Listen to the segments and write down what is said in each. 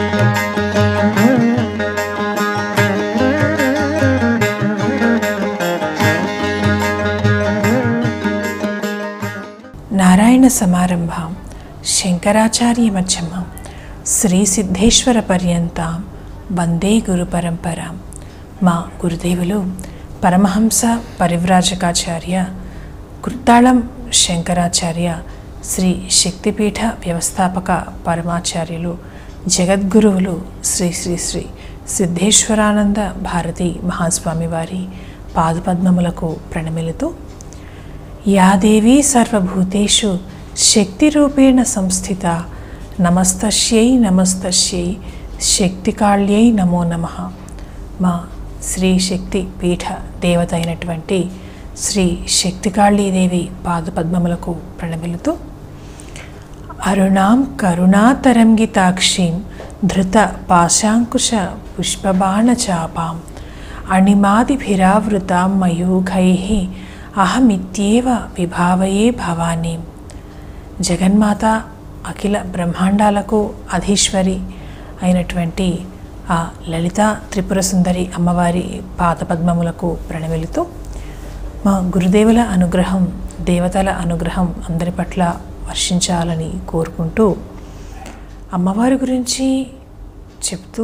నారాయణ సమారంభాం శంకరాచార్య మధ్యమాం శ్రీ సిద్ధేశ్వర పర్యంతం వందే గురు పరంపరాం మా గురుదేవులు పరమహంస పరివ్రాజకాచార్య కృత్తాళం శంకరాచార్య శ్రీ శక్తిపీఠ వ్యవస్థాపక పరమాచార్యులు జగద్గురువులు శ్రీ శ్రీ శ్రీ సిద్ధేశ్వరానంద భారతి మహాస్వామి వారి పాదపద్మములకు ప్రణమిలుతూ యా దేవీ సర్వభూతేషు శక్తిరూపేణ సంస్థిత నమస్తస్యై నమస్తస్యై శక్తికాళ్యై నమో నమ మా శ్రీ శక్తి పీఠ దేవత అయినటువంటి శ్రీ శక్తికాళీదేవి పాదపద్మములకు ప్రణమిలుతూ అరుణాం కరుణాతరంగితాక్షీం ధృత పాశాంకుశ పుష్పబాణచాపాం అణిమాదిభిరావృతాం మయూఖై అహమిత్యేవ విభావయే భవానీం జగన్మాత అఖిల బ్రహ్మాండాలకు అధీశ్వరి అయినటువంటి ఆ లలిత త్రిపుర సుందరి అమ్మవారి పాదపద్మములకు ప్రణమిలుతూ మా గురుదేవుల అనుగ్రహం దేవతల అనుగ్రహం అందరి పట్ల వర్షించాలని కోరుకుంటూ అమ్మవారి గురించి చెప్తూ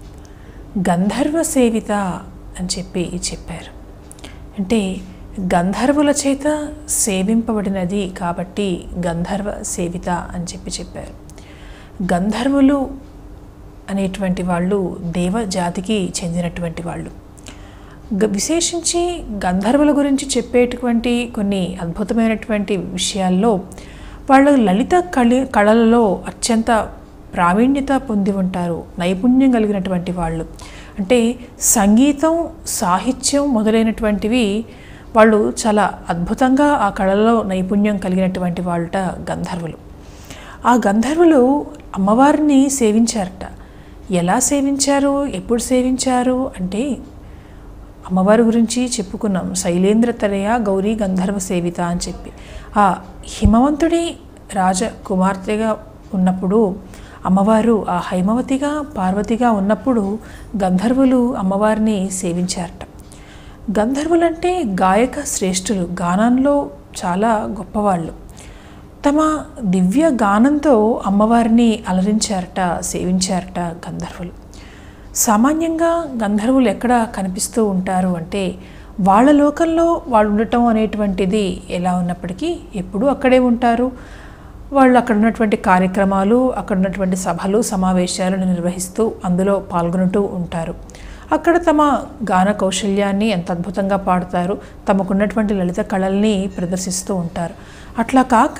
గంధర్వ సేవిత అని చెప్పి చెప్పారు అంటే గంధర్వుల చేత సేవింపబడినది కాబట్టి గంధర్వ సేవిత అని చెప్పి చెప్పారు గంధర్వులు అనేటువంటి వాళ్ళు దేవజాతికి చెందినటువంటి వాళ్ళు గ- విశేషించి గంధర్వుల గురించి చెప్పేటువంటి కొన్ని అద్భుతమైనటువంటి విషయాల్లో వాళ్ళు లలిత కళ కళలలో అత్యంత ప్రావీణ్యత పొంది ఉంటారు నైపుణ్యం కలిగినటువంటి వాళ్ళు అంటే సంగీతం సాహిత్యం మొదలైనటువంటివి వాళ్ళు చాలా అద్భుతంగా ఆ కళలో నైపుణ్యం కలిగినటువంటి వాళ్ళట గంధర్వులు ఆ గంధర్వులు అమ్మవారిని సేవించారట ఎలా సేవించారు ఎప్పుడు సేవించారు అంటే అమ్మవారి గురించి చెప్పుకున్నాం శైలేంద్ర తనయ గౌరీ గంధర్వ సేవిత అని చెప్పి ఆ హిమవంతుడి రాజ కుమార్తెగా ఉన్నప్పుడు అమ్మవారు ఆ హైమవతిగా పార్వతిగా ఉన్నప్పుడు గంధర్వులు అమ్మవారిని సేవించారట గంధర్వులంటే గాయక శ్రేష్ఠులు గానంలో చాలా గొప్పవాళ్ళు తమ దివ్య గానంతో అమ్మవారిని అలరించారట సేవించారట గంధర్వులు సామాన్యంగా గంధర్వులు ఎక్కడ కనిపిస్తూ ఉంటారు అంటే వాళ్ళ లోకంలో వాళ్ళు ఉండటం అనేటువంటిది ఎలా ఉన్నప్పటికీ ఎప్పుడూ అక్కడే ఉంటారు వాళ్ళు అక్కడ ఉన్నటువంటి కార్యక్రమాలు అక్కడ ఉన్నటువంటి సభలు సమావేశాలను నిర్వహిస్తూ అందులో పాల్గొంటూ ఉంటారు అక్కడ తమ గాన కౌశల్యాన్ని ఎంత అద్భుతంగా పాడతారు తమకున్నటువంటి లలిత కళల్ని ప్రదర్శిస్తూ ఉంటారు అట్లా కాక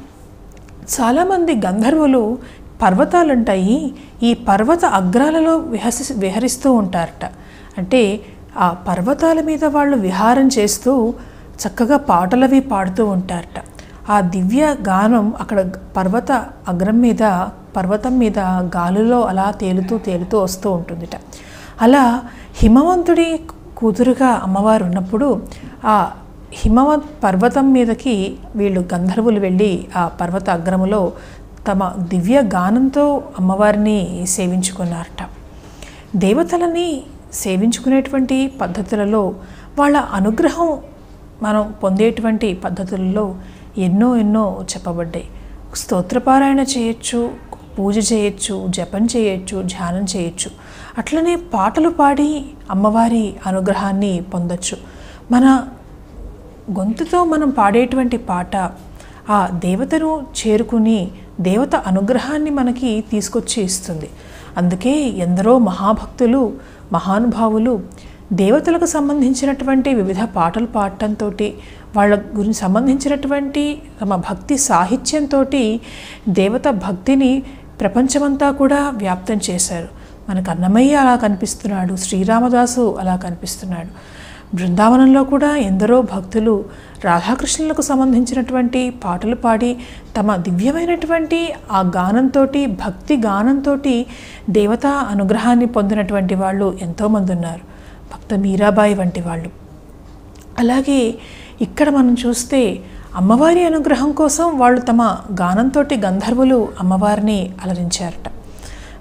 చాలామంది గంధర్వులు పర్వతాలుంటాయి ఈ పర్వత అగ్రాలలో విహసి విహరిస్తూ ఉంటారట అంటే ఆ పర్వతాల మీద వాళ్ళు విహారం చేస్తూ చక్కగా పాటలవి పాడుతూ ఉంటారట ఆ దివ్య గానం అక్కడ పర్వత అగ్రం మీద పర్వతం మీద గాలిలో అలా తేలుతూ తేలుతూ వస్తూ ఉంటుందిట అలా హిమవంతుడి కూతురుగా అమ్మవారు ఉన్నప్పుడు ఆ హిమవత్ పర్వతం మీదకి వీళ్ళు గంధర్వులు వెళ్ళి ఆ పర్వత అగ్రములో తమ దివ్య గానంతో అమ్మవారిని సేవించుకున్నారట దేవతలని సేవించుకునేటువంటి పద్ధతులలో వాళ్ళ అనుగ్రహం మనం పొందేటువంటి పద్ధతులలో ఎన్నో ఎన్నో చెప్పబడ్డాయి స్తోత్రపారాయణ చేయొచ్చు పూజ చేయొచ్చు జపం చేయొచ్చు ధ్యానం చేయొచ్చు అట్లనే పాటలు పాడి అమ్మవారి అనుగ్రహాన్ని పొందొచ్చు మన గొంతుతో మనం పాడేటువంటి పాట ఆ దేవతను చేరుకుని దేవత అనుగ్రహాన్ని మనకి తీసుకొచ్చి ఇస్తుంది అందుకే ఎందరో మహాభక్తులు మహానుభావులు దేవతలకు సంబంధించినటువంటి వివిధ పాటలు పాడటంతో వాళ్ళ గురించి సంబంధించినటువంటి తమ భక్తి సాహిత్యంతో దేవత భక్తిని ప్రపంచమంతా కూడా వ్యాప్తం చేశారు మనకు అన్నమయ్య అలా కనిపిస్తున్నాడు శ్రీరామదాసు అలా కనిపిస్తున్నాడు బృందావనంలో కూడా ఎందరో భక్తులు రాధాకృష్ణులకు సంబంధించినటువంటి పాటలు పాడి తమ దివ్యమైనటువంటి ఆ గానంతో భక్తి గానంతో దేవతా అనుగ్రహాన్ని పొందినటువంటి వాళ్ళు ఎంతోమంది ఉన్నారు భక్త మీరాబాయి వంటి వాళ్ళు అలాగే ఇక్కడ మనం చూస్తే అమ్మవారి అనుగ్రహం కోసం వాళ్ళు తమ గానంతో గంధర్వులు అమ్మవారిని అలరించారట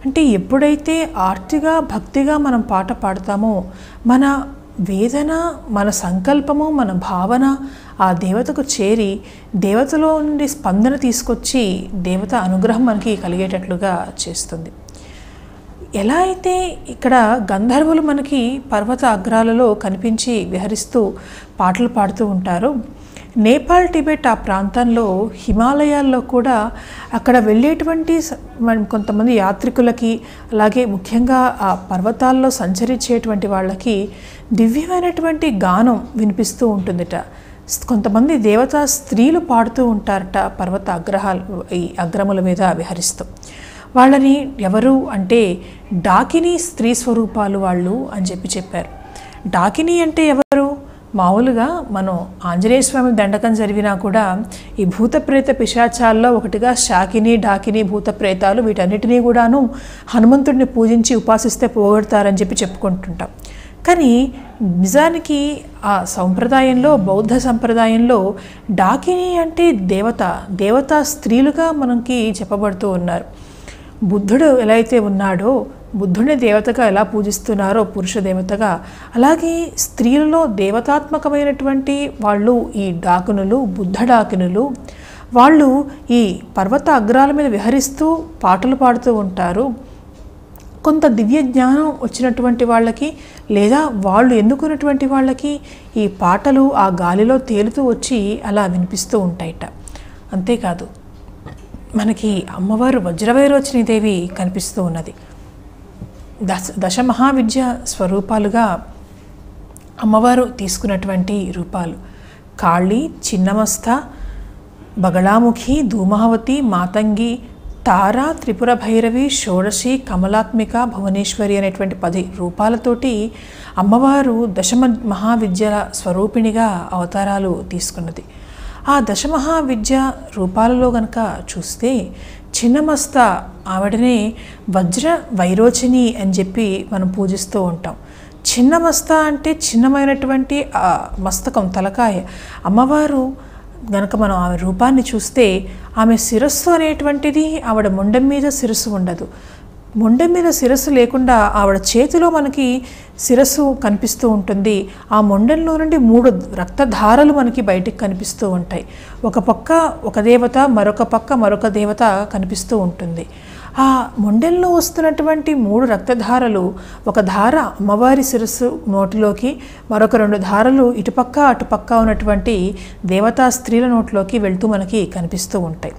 అంటే ఎప్పుడైతే ఆర్తిగా భక్తిగా మనం పాట పాడతామో మన వేదన మన సంకల్పము మన భావన ఆ దేవతకు చేరి దేవతలో నుండి స్పందన తీసుకొచ్చి దేవత అనుగ్రహం మనకి కలిగేటట్లుగా చేస్తుంది ఎలా అయితే ఇక్కడ గంధర్వులు మనకి పర్వత అగ్రాలలో కనిపించి విహరిస్తూ పాటలు పాడుతూ ఉంటారో నేపాల్ టిబెట్ ఆ ప్రాంతంలో హిమాలయాల్లో కూడా అక్కడ వెళ్ళేటువంటి స- మన- కొంతమంది యాత్రికులకి అలాగే ముఖ్యంగా ఆ పర్వతాల్లో సంచరించేటువంటి వాళ్ళకి దివ్యమైనటువంటి గానం వినిపిస్తూ ఉంటుందిట స్- కొంతమంది దేవతా స్త్రీలు పాడుతూ ఉంటారట పర్వత అగ్రహాలు ఈ అగ్రముల మీద విహరిస్తూ వాళ్ళని ఎవరు అంటే డాకిని స్త్రీ స్వరూపాలు వాళ్ళు అని చెప్పి చెప్పారు డాకిని అంటే ఎవరు మామూలుగా మనం ఆంజనేయ స్వామి దండకం జరిగినా కూడా ఈ భూత ప్రేత పిశాచాల్లో ఒకటిగా శాకిని డాకిని భూత ప్రేతాలు వీటన్నిటినీ కూడాను హనుమంతుడిని పూజించి ఉపాసిస్తే పోగొడతారని చెప్పి చెప్పుకుంటుంటాం కానీ నిజానికి ఆ సంప్రదాయంలో బౌద్ధ సంప్రదాయంలో డాకిని అంటే దేవత దేవతా స్త్రీలుగా మనకి చెప్పబడుతూ ఉన్నారు బుద్ధుడు ఎలా అయితే ఉన్నాడో బుద్ధుడిని దేవతగా ఎలా పూజిస్తున్నారో పురుష దేవతగా అలాగే స్త్రీలలో దేవతాత్మకమైనటువంటి వాళ్ళు ఈ డాకునులు బుద్ధ డాకినులు వాళ్ళు ఈ పర్వత అగ్రాల మీద విహరిస్తూ పాటలు పాడుతూ ఉంటారు కొంత దివ్య జ్ఞానం వచ్చినటువంటి వాళ్ళకి లేదా వాళ్ళు ఎన్నుకున్నటువంటి వాళ్ళకి ఈ పాటలు ఆ గాలిలో తేలుతూ వచ్చి అలా వినిపిస్తూ ఉంటాయట అంతేకాదు మనకి అమ్మవారు వజ్రవైరోచిని దేవి కనిపిస్తూ ఉన్నది దశ దశ మహావిద్య స్వరూపాలుగా అమ్మవారు తీసుకున్నటువంటి రూపాలు కాళి చిన్నమస్త బగళాముఖి ధూమావతి మాతంగి తార త్రిపుర భైరవి షోడశి కమలాత్మిక భువనేశ్వరి అనేటువంటి పది రూపాలతోటి అమ్మవారు దశమ మహావిద్యల స్వరూపిణిగా అవతారాలు తీసుకున్నది ఆ దశమహావిద్య రూపాలలో గనక చూస్తే చిన్నమస్త ఆవిడనే వజ్ర వైరోచిని అని చెప్పి మనం పూజిస్తూ ఉంటాం చిన్న మస్త అంటే చిన్నమైనటువంటి ఆ మస్తకం తలకాయ అమ్మవారు గనక మనం ఆమె రూపాన్ని చూస్తే ఆమె శిరస్సు అనేటువంటిది ఆవిడ మొండెం మీద శిరస్సు ఉండదు మొండెం మీద శిరస్సు లేకుండా ఆవిడ చేతిలో మనకి శిరస్సు కనిపిస్తూ ఉంటుంది ఆ మొండెంలో నుండి మూడు రక్తధారలు మనకి బయటికి కనిపిస్తూ ఉంటాయి ఒక పక్క ఒక దేవత మరొక పక్క మరొక దేవత కనిపిస్తూ ఉంటుంది ఆ మొండెల్లో వస్తున్నటువంటి మూడు రక్తధారలు ఒక ధార అమ్మవారి శిరస్సు నోటిలోకి మరొక రెండు ధారలు ఇటుపక్క అటుపక్క ఉన్నటువంటి దేవతా స్త్రీల నోట్లోకి వెళ్తూ మనకి కనిపిస్తూ ఉంటాయి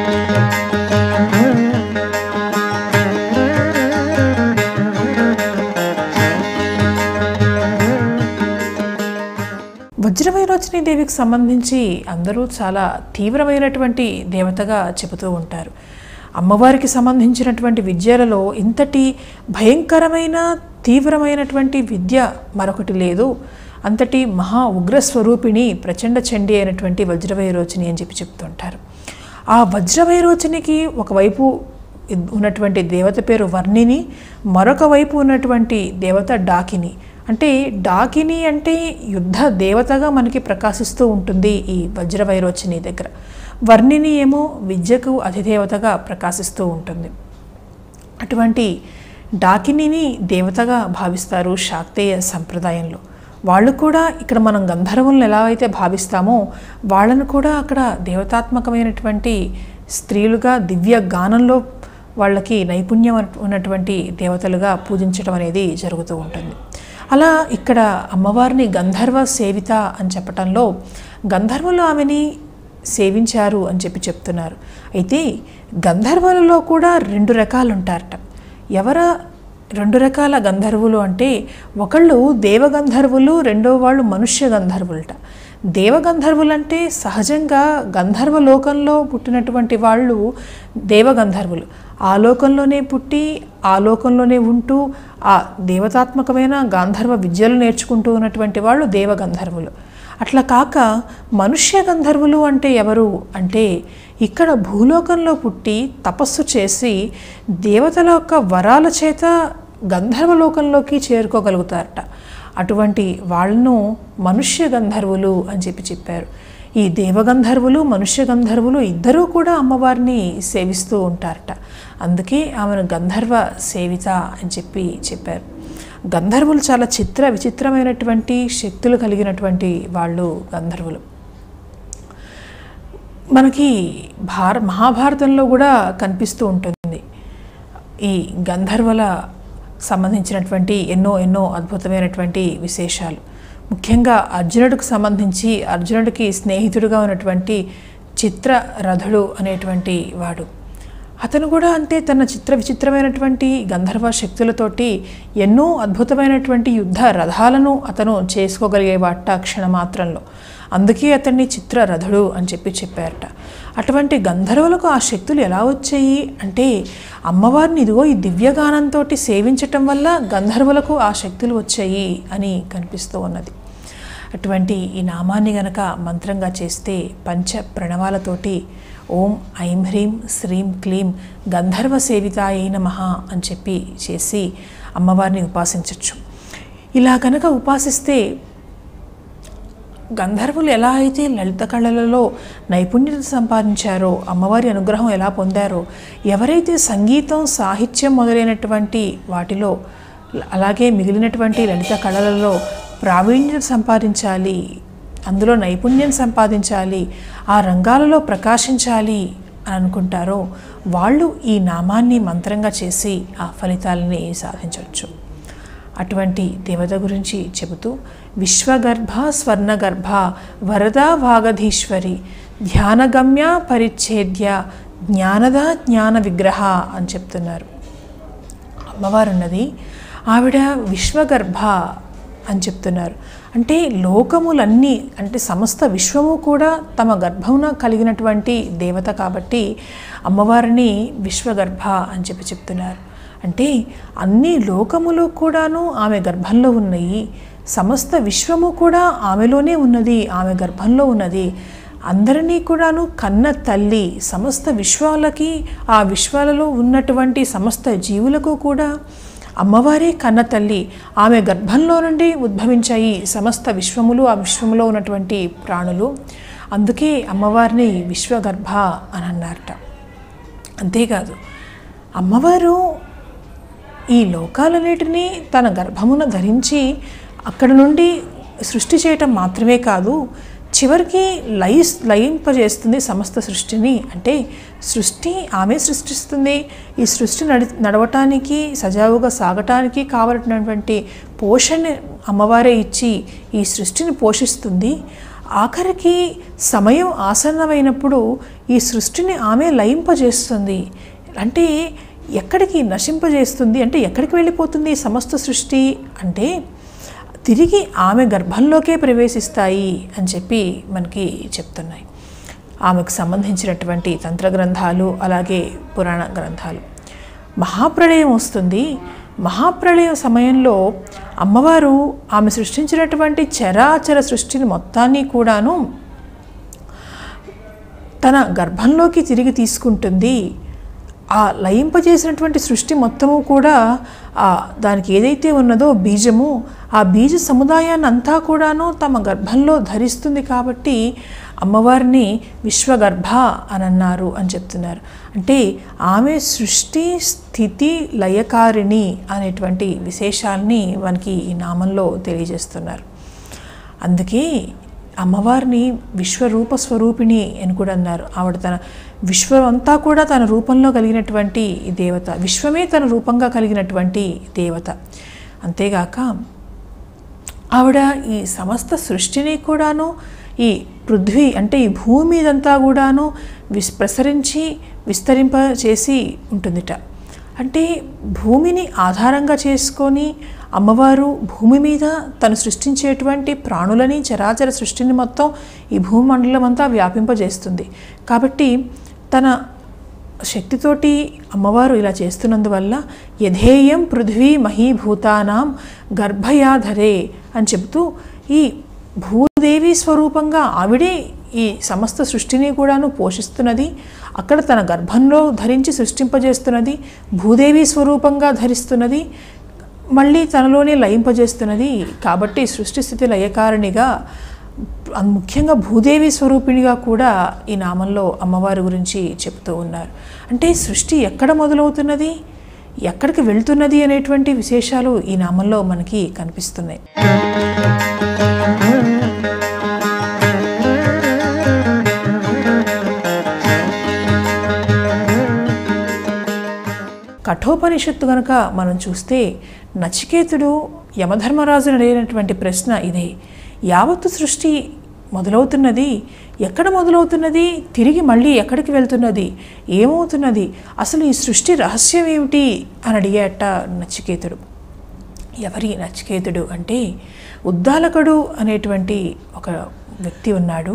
వజ్రవైరోచిని దేవికి సంబంధించి అందరూ చాలా తీవ్రమైనటువంటి దేవతగా చెబుతూ ఉంటారు అమ్మవారికి సంబంధించినటువంటి విద్యలలో ఇంతటి భయంకరమైన తీవ్రమైనటువంటి విద్య మరొకటి లేదు అంతటి మహా ఉగ్రస్వరూపిణి ప్రచండ చండి అయినటువంటి వజ్రవైరోచిని అని చెప్పి చెప్తుంటారు ఆ వజ్రవైరోచినికి ఒకవైపు ఉన్నటువంటి దేవత పేరు వర్ణిని మరొక వైపు ఉన్నటువంటి దేవత డాకిని అంటే డాకిని అంటే యుద్ధ దేవతగా మనకి ప్రకాశిస్తూ ఉంటుంది ఈ వజ్రవైరోచిని దగ్గర వర్ణిని ఏమో విద్యకు అధిదేవతగా ప్రకాశిస్తూ ఉంటుంది అటువంటి డాకినిని దేవతగా భావిస్తారు శాక్తేయ సంప్రదాయంలో వాళ్ళు కూడా ఇక్కడ మనం గంధర్వులను ఎలా అయితే భావిస్తామో వాళ్ళను కూడా అక్కడ దేవతాత్మకమైనటువంటి స్త్రీలుగా దివ్య గానంలో వాళ్ళకి నైపుణ్యం ఉన్నటువంటి దేవతలుగా పూజించడం అనేది జరుగుతూ ఉంటుంది అలా ఇక్కడ అమ్మవారిని గంధర్వ సేవిత అని చెప్పటంలో గంధర్వులు ఆమెని సేవించారు అని చెప్పి చెప్తున్నారు అయితే గంధర్వులలో కూడా రెండు రకాలు ఉంటారట ఎవర రెండు రకాల గంధర్వులు అంటే ఒకళ్ళు దేవగంధర్వులు రెండో వాళ్ళు మనుష్య గంధర్వులట దేవగంధర్వులు అంటే సహజంగా గంధర్వ లోకంలో పుట్టినటువంటి వాళ్ళు దేవగంధర్వులు ఆ లోకంలోనే పుట్టి ఆ లోకంలోనే ఉంటూ ఆ దేవతాత్మకమైన గాంధర్వ విద్యలు నేర్చుకుంటూ ఉన్నటువంటి వాళ్ళు దేవగంధర్వులు అట్లా కాక మనుష్య గంధర్వులు అంటే ఎవరు అంటే ఇక్కడ భూలోకంలో పుట్టి తపస్సు చేసి దేవతల యొక్క వరాల చేత గంధర్వలోకంలోకి చేరుకోగలుగుతారట అటువంటి వాళ్ళను మనుష్య గంధర్వులు అని చెప్పి చెప్పారు ఈ దేవగంధర్వులు మనుష్య గంధర్వులు ఇద్దరూ కూడా అమ్మవారిని సేవిస్తూ ఉంటారట అందుకే ఆమెను గంధర్వ సేవిత అని చెప్పి చెప్పారు గంధర్వులు చాలా చిత్ర విచిత్రమైనటువంటి శక్తులు కలిగినటువంటి వాళ్ళు గంధర్వులు మనకి భార మహాభారతంలో కూడా కనిపిస్తూ ఉంటుంది ఈ గంధర్వుల సంబంధించినటువంటి ఎన్నో ఎన్నో అద్భుతమైనటువంటి విశేషాలు ముఖ్యంగా అర్జునుడికి సంబంధించి అర్జునుడికి స్నేహితుడిగా ఉన్నటువంటి చిత్రరథుడు అనేటువంటి వాడు అతను కూడా అంటే తన చిత్ర విచిత్రమైనటువంటి గంధర్వ శక్తులతోటి ఎన్నో అద్భుతమైనటువంటి యుద్ధ రథాలను అతను చేసుకోగలిగేవాట క్షణమాత్రంలో అందుకే అతన్ని చిత్రరథుడు అని చెప్పి చెప్పారట అటువంటి గంధర్వులకు ఆ శక్తులు ఎలా వచ్చాయి అంటే అమ్మవారిని ఇదిగో ఈ దివ్యగానంతో సేవించటం వల్ల గంధర్వులకు ఆ శక్తులు వచ్చాయి అని కనిపిస్తూ ఉన్నది అటువంటి ఈ నామాన్ని గనక మంత్రంగా చేస్తే పంచ ప్రణవాలతోటి ఓం ఐం హ్రీం శ్రీం క్లీం గంధర్వ సేవితాయ నమః అని చెప్పి చేసి అమ్మవారిని ఉపాసించవచ్చు ఇలా కనుక ఉపాసిస్తే గంధర్వులు ఎలా అయితే లలిత కళలలో నైపుణ్యత సంపాదించారో అమ్మవారి అనుగ్రహం ఎలా పొందారో ఎవరైతే సంగీతం సాహిత్యం మొదలైనటువంటి వాటిలో అలాగే మిగిలినటువంటి లలిత కళలలో ప్రావీణ్యత సంపాదించాలి అందులో నైపుణ్యం సంపాదించాలి ఆ రంగాలలో ప్రకాశించాలి అని అనుకుంటారో వాళ్ళు ఈ నామాన్ని మంత్రంగా చేసి ఆ ఫలితాలని సాధించవచ్చు అటువంటి దేవత గురించి చెబుతూ విశ్వగర్భ స్వర్ణగర్భ వరదా వాగధీశ్వరి ధ్యానగమ్య పరిచ్ఛేద్య జ్ఞానద జ్ఞాన విగ్రహ అని చెప్తున్నారు అమ్మవారు ఉన్నది ఆవిడ విశ్వగర్భ అని చెప్తున్నారు అంటే లోకములన్నీ అంటే సమస్త విశ్వము కూడా తమ గర్భమున కలిగినటువంటి దేవత కాబట్టి అమ్మవారిని విశ్వగర్భ అని చెప్పి చెప్తున్నారు అంటే అన్ని లోకములు కూడాను ఆమె గర్భంలో ఉన్నాయి సమస్త విశ్వము కూడా ఆమెలోనే ఉన్నది ఆమె గర్భంలో ఉన్నది అందరినీ కూడాను కన్న తల్లి సమస్త విశ్వాలకి ఆ విశ్వాలలో ఉన్నటువంటి సమస్త జీవులకు కూడా అమ్మవారే కన్న తల్లి ఆమె గర్భంలో నుండి ఉద్భవించాయి సమస్త విశ్వములు ఆ విశ్వములో ఉన్నటువంటి ప్రాణులు అందుకే అమ్మవారిని విశ్వగర్భ అని అన్నారట అంతేకాదు అమ్మవారు ఈ లోకాలన్నిటినీ తన గర్భమున ధరించి అక్కడ నుండి సృష్టి చేయటం మాత్రమే కాదు చివరికి లయ లయింపజేస్తుంది సమస్త సృష్టిని అంటే సృష్టి ఆమె సృష్టిస్తుంది ఈ సృష్టి నడి నడవటానికి సజావుగా సాగటానికి కావలసినటువంటి పోషణ అమ్మవారే ఇచ్చి ఈ సృష్టిని పోషిస్తుంది ఆఖరికి సమయం ఆసన్నమైనప్పుడు ఈ సృష్టిని ఆమె లయింపజేస్తుంది అంటే ఎక్కడికి నశింపజేస్తుంది అంటే ఎక్కడికి వెళ్ళిపోతుంది ఈ సమస్త సృష్టి అంటే తిరిగి ఆమె గర్భంలోకే ప్రవేశిస్తాయి అని చెప్పి మనకి చెప్తున్నాయి ఆమెకు సంబంధించినటువంటి తంత్ర గ్రంథాలు అలాగే పురాణ గ్రంథాలు మహాప్రళయం వస్తుంది మహాప్రళయం సమయంలో అమ్మవారు ఆమె సృష్టించినటువంటి చరాచర సృష్టిని మొత్తాన్ని కూడాను తన గర్భంలోకి తిరిగి తీసుకుంటుంది ఆ లయింపజేసినటువంటి సృష్టి మొత్తము కూడా ఆ దానికి ఏదైతే ఉన్నదో బీజము ఆ బీజ సముదాయాన్ని అంతా కూడాను తమ గర్భంలో ధరిస్తుంది కాబట్టి అమ్మవారిని విశ్వగర్భ అని అన్నారు అని చెప్తున్నారు అంటే ఆమె సృష్టి స్థితి లయకారిణి అనేటువంటి విశేషాల్ని మనకి ఈ నామంలో తెలియజేస్తున్నారు అందుకే అమ్మవారిని విశ్వరూప స్వరూపిణి అని కూడా అన్నారు ఆవిడ తన విశ్వం అంతా కూడా తన రూపంలో కలిగినటువంటి దేవత విశ్వమే తన రూపంగా కలిగినటువంటి దేవత అంతేగాక ఆవిడ ఈ సమస్త సృష్టిని కూడాను ఈ పృథ్వీ అంటే ఈ భూమి మీదంతా కూడాను విస్ ప్రసరించి విస్తరింప చేసి ఉంటుందిట అంటే భూమిని ఆధారంగా చేసుకొని అమ్మవారు భూమి మీద తను సృష్టించేటువంటి ప్రాణులని చరాచర సృష్టిని మొత్తం ఈ భూమండలం అంతా వ్యాపింపజేస్తుంది కాబట్టి తన శక్తితోటి అమ్మవారు ఇలా చేస్తున్నందువల్ల యధేయం పృథ్వీ మహీభూతానాం గర్భయాధరే అని చెబుతూ ఈ భూదేవి స్వరూపంగా ఆవిడే ఈ సమస్త సృష్టిని కూడాను పోషిస్తున్నది అక్కడ తన గర్భంలో ధరించి సృష్టింపజేస్తున్నది భూదేవి స్వరూపంగా ధరిస్తున్నది మళ్ళీ తనలోనే లయింపజేస్తున్నది కాబట్టి సృష్టి స్థితి లయకారిణిగా అన్- ముఖ్యంగా భూదేవి స్వరూపిణిగా కూడా ఈ నామంలో అమ్మవారి గురించి చెప్తూ ఉన్నారు అంటే సృష్టి ఎక్కడ మొదలవుతున్నది ఎక్కడికి వెళ్తున్నది అనేటువంటి విశేషాలు ఈ నామంలో మనకి కనిపిస్తున్నాయి కఠోపనిషత్తు గనక మనం చూస్తే నచికేతుడు యమధర్మరాజును అడిగినటువంటి ప్రశ్న ఇదే యావత్తు సృష్టి మొదలవుతున్నది ఎక్కడ మొదలవుతున్నది తిరిగి మళ్ళీ ఎక్కడికి వెళ్తున్నది ఏమవుతున్నది అసలు ఈ సృష్టి రహస్యం ఏమిటి అని అడిగాట నచికేతుడు ఎవరి నచికేతుడు అంటే ఉద్దాలకుడు అనేటువంటి ఒక వ్యక్తి ఉన్నాడు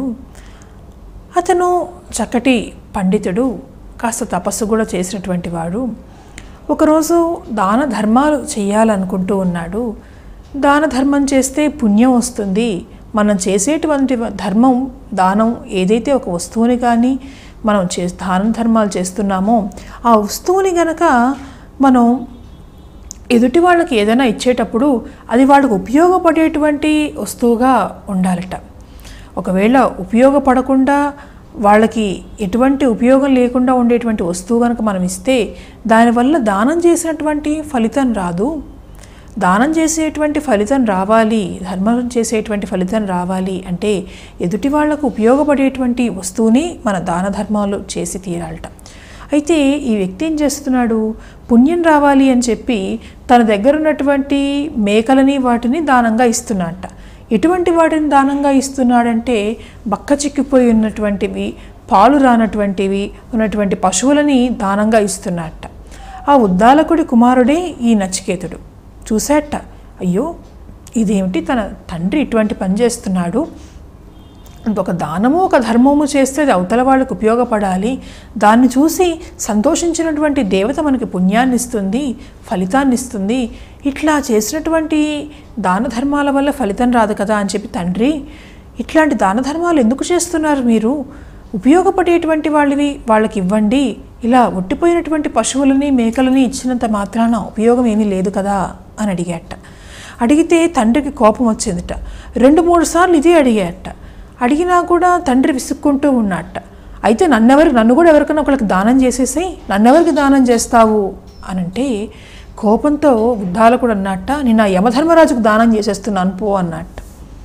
అతను చక్కటి పండితుడు కాస్త తపస్సు కూడా చేసినటువంటి వాడు ఒకరోజు దాన ధర్మాలు చేయాలనుకుంటూ ఉన్నాడు దాన ధర్మం చేస్తే పుణ్యం వస్తుంది మనం చేసేటువంటి ధర్మం దానం ఏదైతే ఒక వస్తువుని కానీ మనం చే దాన ధర్మాలు చేస్తున్నామో ఆ వస్తువుని గనక మనం ఎదుటి వాళ్ళకి ఏదైనా ఇచ్చేటప్పుడు అది వాళ్ళకు ఉపయోగపడేటువంటి వస్తువుగా ఉండాలట ఒకవేళ ఉపయోగపడకుండా వాళ్ళకి ఎటువంటి ఉపయోగం లేకుండా ఉండేటువంటి వస్తువు కనుక మనం ఇస్తే దానివల్ల దానం చేసినటువంటి ఫలితం రాదు దానం చేసేటువంటి ఫలితం రావాలి ధర్మం చేసేటువంటి ఫలితం రావాలి అంటే ఎదుటి వాళ్లకు ఉపయోగపడేటువంటి వస్తువుని మన దాన ధర్మాలు చేసి తీరాలట అయితే ఈ వ్యక్తి ఏం చేస్తున్నాడు పుణ్యం రావాలి అని చెప్పి తన దగ్గర ఉన్నటువంటి మేకలని వాటిని దానంగా ఇస్తున్నట్ట ఎటువంటి వాటిని దానంగా ఇస్తున్నాడంటే బక్క చిక్కిపోయి ఉన్నటువంటివి పాలు రానటువంటివి ఉన్నటువంటి పశువులని దానంగా ఇస్తున్నట్ట ఆ ఉద్దాలకుడి కుమారుడే ఈ నచికేతుడు చూశాట అయ్యో ఇదేమిటి తన తండ్రి ఇటువంటి పని చేస్తున్నాడు ఒక దానము ఒక ధర్మము చేస్తే అది అవతల వాళ్ళకు ఉపయోగపడాలి దాన్ని చూసి సంతోషించినటువంటి దేవత మనకి పుణ్యాన్ని ఇస్తుంది ఫలితాన్ని ఇస్తుంది ఇట్లా చేసినటువంటి దాన ధర్మాల వల్ల ఫలితం రాదు కదా అని చెప్పి తండ్రి ఇట్లాంటి దాన ధర్మాలు ఎందుకు చేస్తున్నారు మీరు ఉపయోగపడేటువంటి వాళ్ళవి వాళ్ళకి ఇవ్వండి ఇలా ఒట్టిపోయినటువంటి పశువులని మేకలని ఇచ్చినంత మాత్రాన ఉపయోగం ఏమీ లేదు కదా అని అడిగాట అడిగితే తండ్రికి కోపం వచ్చిందిట రెండు మూడు సార్లు ఇదే అడిగాట అడిగినా కూడా తండ్రి విసుక్కుంటూ ఉన్నట్ట అయితే నన్నెవరు నన్ను కూడా ఎవరికైనా ఒకరికి దానం చేసేసాయి నన్నెవరికి దానం చేస్తావు అనంటే కోపంతో ఉద్దాలకుడు అన్నట్ట నేను ఆ యమధర్మరాజుకు దానం చేసేస్తున్నాను పో అన్నట్ట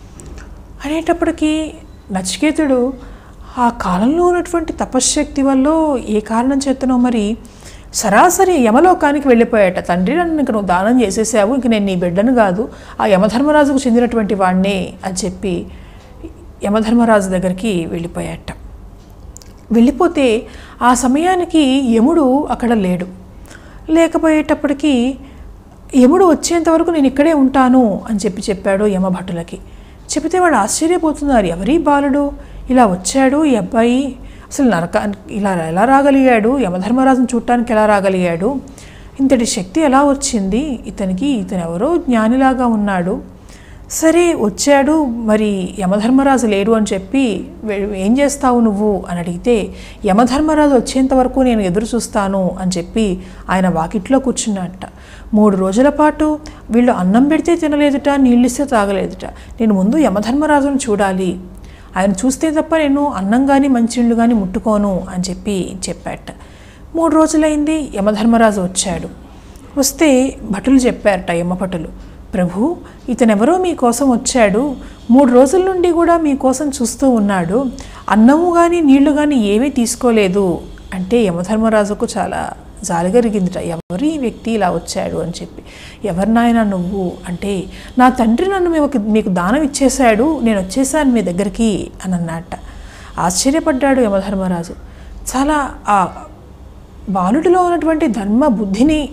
అనేటప్పటికీ నచికేతుడు ఆ కాలంలో ఉన్నటువంటి తపశ్శక్తి వల్ల ఏ కారణం చేతనో మరి సరాసరి యమలోకానికి వెళ్ళిపోయాట తండ్రి నన్ను ఇంక నువ్వు దానం చేసేసావు ఇంక నేను నీ బిడ్డను కాదు ఆ యమధర్మరాజుకు చెందినటువంటి వాడినే అని చెప్పి యమధర్మరాజు దగ్గరికి వెళ్ళిపోయాట వెళ్ళిపోతే ఆ సమయానికి యముడు అక్కడ లేడు లేకపోయేటప్పటికీ యముడు వచ్చేంత వరకు నేను ఇక్కడే ఉంటాను అని చెప్పి చెప్పాడు యమభటులకి చెబితే వాడు ఆశ్చర్యపోతున్నారు ఎవరి బాలుడు ఇలా వచ్చాడు ఈ అబ్బాయి అసలు నరక ఇలా ఎలా రాగలిగాడు యమధర్మరాజును చూడటానికి ఎలా రాగలిగాడు ఇంతటి శక్తి ఎలా వచ్చింది ఇతనికి ఇతను ఎవరో జ్ఞానిలాగా ఉన్నాడు సరే వచ్చాడు మరి యమధర్మరాజు లేడు అని చెప్పి "వె- ఏం చేస్తావు నువ్వు అని అడిగితే యమధర్మరాజు వచ్చేంత వరకు నేను ఎదురు చూస్తాను అని చెప్పి ఆయన వాకిట్లో కూర్చున్నట్ట మూడు రోజుల పాటు వీళ్ళు అన్నం పెడితే తినలేదుట నీళ్ళిస్తే తాగలేదుట నేను ముందు యమధర్మరాజును చూడాలి ఆయన చూస్తే తప్ప నేను అన్నం కానీ మంచినీళ్ళు కానీ ముట్టుకోను అని చెప్పి చెప్పాట మూడు రోజులైంది యమధర్మరాజు వచ్చాడు వస్తే భటులు చెప్పారట యమభటులు ప్రభు ఇతనెవరో మీకోసం వచ్చాడు మూడు రోజుల నుండి కూడా మీకోసం చూస్తూ ఉన్నాడు అన్నము కానీ నీళ్లు కానీ ఏమీ తీసుకోలేదు అంటే యమధర్మరాజుకు చాలా జాలిగరిగిందిట ఎవరు ఈ వ్యక్తి ఇలా వచ్చాడు అని చెప్పి ఎవరు నాయన నువ్వు అంటే నా తండ్రి నన్ను మీకు మీకు దానం ఇచ్చేశాడు నేను వచ్చేసాను మీ దగ్గరికి అని అన్నట్ట ఆశ్చర్యపడ్డాడు యమధర్మరాజు చాలా ఆ బాలుడిలో ఉన్నటువంటి ధర్మ బుద్ధిని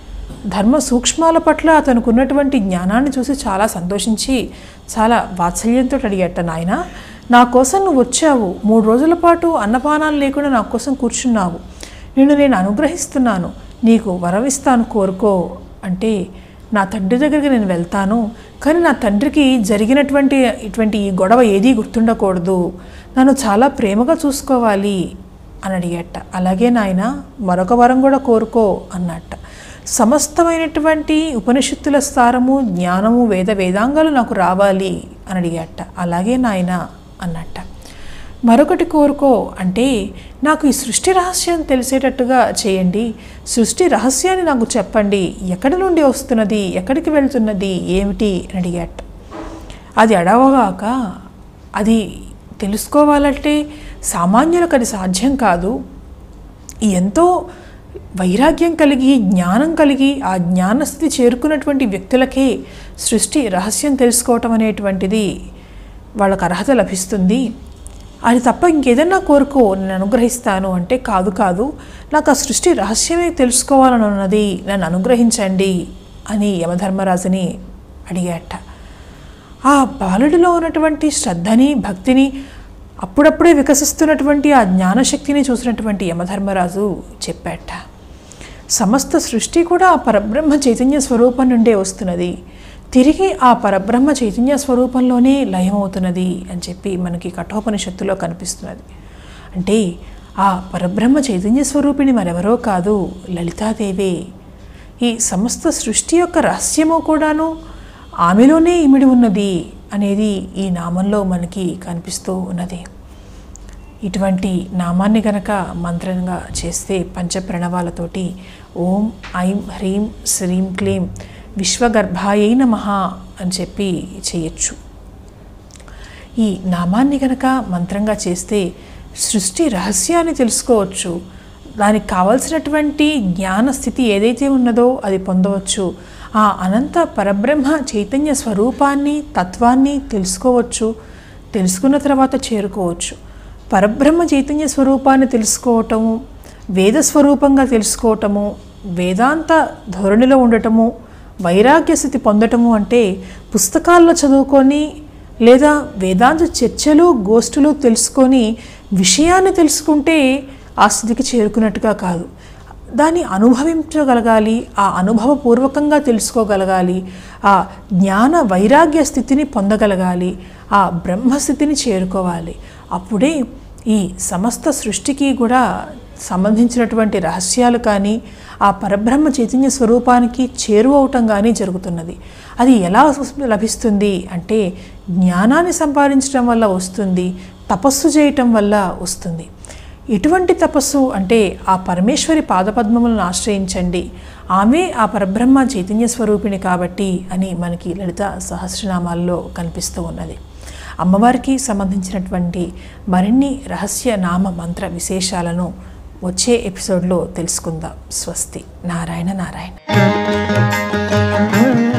ధర్మ సూక్ష్మాల పట్ల అతనికి ఉన్నటువంటి జ్ఞానాన్ని చూసి చాలా సంతోషించి చాలా వాత్సల్యంతో అడిగట నాయన నా కోసం నువ్వు వచ్చావు మూడు రోజుల పాటు అన్నపానాలు లేకుండా నా కోసం కూర్చున్నావు నిన్ను నేను అనుగ్రహిస్తున్నాను నీకు వరమిస్తాను కోరుకో అంటే నా తండ్రి దగ్గరికి నేను వెళ్తాను కానీ నా తండ్రికి జరిగినటువంటి ఇటువంటి ఈ గొడవ ఏదీ గుర్తుండకూడదు నన్ను చాలా ప్రేమగా చూసుకోవాలి అని అడిగట అలాగే నాయన మరొక వరం కూడా కోరుకో అన్నట్ట సమస్తమైనటువంటి ఉపనిషత్తుల స్థారము జ్ఞానము వేద వేదాంగాలు నాకు రావాలి అని అడిగాట అలాగే నాయన అన్నట్ట మరొకటి కోరుకో అంటే నాకు ఈ సృష్టి రహస్యం తెలిసేటట్టుగా చేయండి సృష్టి రహస్యాన్ని నాకు చెప్పండి ఎక్కడి నుండి వస్తున్నది ఎక్కడికి వెళ్తున్నది ఏమిటి అని అడిగాట అది అడవగాక అది తెలుసుకోవాలంటే సామాన్యులకు అది సాధ్యం కాదు ఎంతో వైరాగ్యం కలిగి జ్ఞానం కలిగి ఆ జ్ఞానస్థితి చేరుకున్నటువంటి వ్యక్తులకే సృష్టి రహస్యం తెలుసుకోవటం అనేటువంటిది వాళ్ళకు అర్హత లభిస్తుంది అది తప్ప ఇంకేదన్నా కోరుకో నేను అనుగ్రహిస్తాను అంటే కాదు కాదు నాకు ఆ సృష్టి రహస్యమే తెలుసుకోవాలని ఉన్నది నన్ను అనుగ్రహించండి అని యమధర్మరాజుని అడిగాట ఆ బాలుడిలో ఉన్నటువంటి శ్రద్ధని భక్తిని అప్పుడప్పుడే వికసిస్తున్నటువంటి ఆ జ్ఞానశక్తిని చూసినటువంటి యమధర్మరాజు చెప్పాట సమస్త సృష్టి కూడా ఆ పరబ్రహ్మ చైతన్య స్వరూపం నుండే వస్తున్నది తిరిగి ఆ పరబ్రహ్మ చైతన్య స్వరూపంలోనే లయమవుతున్నది అని చెప్పి మనకి కఠోపనిషత్తులో కనిపిస్తున్నది అంటే ఆ పరబ్రహ్మ చైతన్య స్వరూపిణి మరెవరో కాదు లలితాదేవే ఈ సమస్త సృష్టి యొక్క రహస్యము కూడాను ఆమెలోనే ఇమిడి ఉన్నది అనేది ఈ నామంలో మనకి కనిపిస్తూ ఉన్నది ఇటువంటి నామాన్ని గనక మంత్రంగా చేస్తే పంచప్రణవాలతోటి ఓం ఐం హ్రీం శ్రీం క్లీం విశ్వగర్భాయై నమః అని చెప్పి చేయొచ్చు ఈ నామాన్ని గనక మంత్రంగా చేస్తే సృష్టి రహస్యాన్ని తెలుసుకోవచ్చు దానికి కావలసినటువంటి జ్ఞాన స్థితి ఏదైతే ఉన్నదో అది పొందవచ్చు ఆ అనంత పరబ్రహ్మ చైతన్య స్వరూపాన్ని తత్వాన్ని తెలుసుకోవచ్చు తెలుసుకున్న తర్వాత చేరుకోవచ్చు పరబ్రహ్మ చైతన్య స్వరూపాన్ని తెలుసుకోవటము వేద స్వరూపంగా తెలుసుకోవటము వేదాంత ధోరణిలో ఉండటము వైరాగ్య స్థితి పొందటము అంటే పుస్తకాల్లో చదువుకొని లేదా వేదాంత చర్చలు గోష్ఠులు తెలుసుకొని విషయాన్ని తెలుసుకుంటే ఆ స్థితికి చేరుకున్నట్టుగా కాదు దాన్ని అనుభవించగలగాలి ఆ అనుభవపూర్వకంగా తెలుసుకోగలగాలి ఆ జ్ఞాన వైరాగ్య స్థితిని పొందగలగాలి ఆ బ్రహ్మస్థితిని చేరుకోవాలి అప్పుడే ఈ సమస్త సృష్టికి కూడా సంబంధించినటువంటి రహస్యాలు కానీ ఆ పరబ్రహ్మ చైతన్య స్వరూపానికి చేరువవటం కానీ జరుగుతున్నది అది ఎలా లభిస్తుంది అంటే జ్ఞానాన్ని సంపాదించడం వల్ల వస్తుంది తపస్సు చేయటం వల్ల వస్తుంది ఎటువంటి తపస్సు అంటే ఆ పరమేశ్వరి పాదపద్మములను ఆశ్రయించండి ఆమె ఆ పరబ్రహ్మ చైతన్య స్వరూపిణి కాబట్టి అని మనకి లలిత సహస్రనామాల్లో కనిపిస్తూ ఉన్నది అమ్మవారికి సంబంధించినటువంటి మరిన్ని రహస్య నామ మంత్ర విశేషాలను వచ్చే ఎపిసోడ్లో తెలుసుకుందాం స్వస్తి నారాయణ నారాయణ